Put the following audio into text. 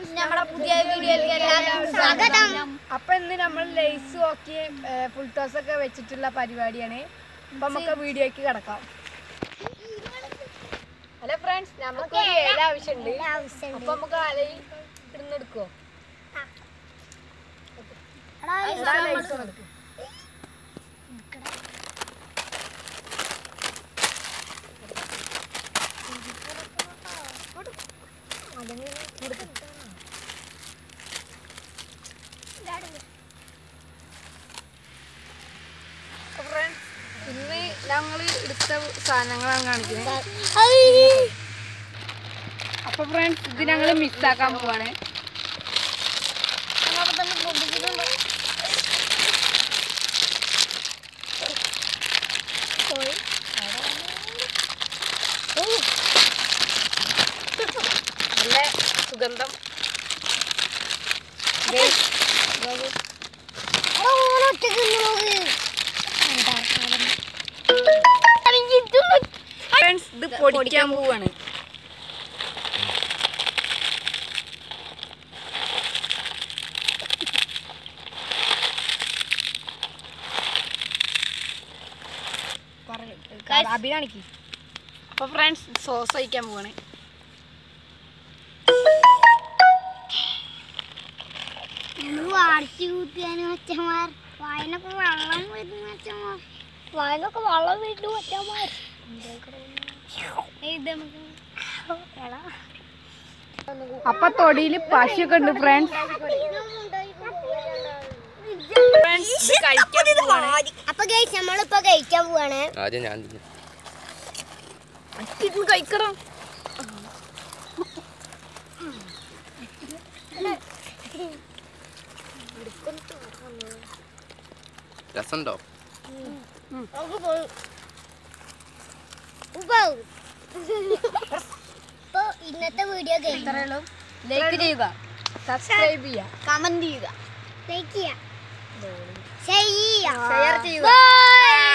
Friends നമ്മുടെ പുതിയ വീഡിയോയിലേക്ക് എല്ലാവർക്കും സ്വാഗതം അപ്പൊ ഇന്ന് നമ്മൾ ലേസ് നോക്കി ഫുൾ ടോസ് ഒക്കെ വെച്ചിട്ടുള്ള പരിപാടിയാണ് അപ്പൊ നമുക്ക് വീഡിയോക്ക് കിടക്കാം ഹലോ ഫ്രണ്ട്സ് നമുക്ക് ഒരു ഏല ആവശ്യമുണ്ട് അപ്പൊ നമുക്ക് ആലയിൽ ഇടുന്നെടുക്കോ ലേസ് എടുക്കും ഫ്രണ്ട്സ് ഇന്ന് ഞങ്ങൾ എടുത്ത സാധനങ്ങളാണ് കാണിക്കുന്നത് അപ്പൊ ഫ്രണ്ട്സ് ഇത് ഞങ്ങൾ മിസ്സാക്കാൻ പോവാണ് നല്ല സുഗന്ധം Guys, നോക്കൂ. ഫ്രണ്ട്സ് ഇത് പൊടിക്കാൻ പോവാണ് അഭിനാണിക്ക് അപ്പൊ ഫ്രണ്ട്സ് സോസ് ഒഴിക്കാൻ പോവാണ് വാടിച്ചു കൂട്ടിയാനും അച്ഛന്മാർ വായനൊക്കെ വെള്ളം വരുന്ന അച്ഛന്മാർ വായനൊക്കെ വെള്ളം വരുന്നു അച്ഛന്മാർ ഇത് നമുക്ക് എടാ. അപ്പൊ തൊടിയില് പശുക്കെ ഉണ്ട് ഫ്രണ്ട്സ് ഫ്രണ്ട്സ് ഇത് കഴിക്കാൻ പോവാണ് അപ്പൊ കഴിച്ച് നമ്മളിപ്പോ കഴിക്കാൻ പോവാണ് ആദ്യം ഞാൻ തിന്നു. ഇത് കഴിക്കണം രസമുണ്ടോ നമുക്ക് പോയി ഉപ്പാവും. അപ്പൊ ഇന്നത്തെ വീഡിയോ ഇത്രയുള്ളൂ ലൈക്ക് ചെയ്യുക സബ്സ്ക്രൈബ് ചെയ്യുക കമന്റ് ചെയ്യുക ലൈക്ക് ചെയ്യുക ഷെയർ ചെയ്യുക ഷെയർ ചെയ്യുക Bye.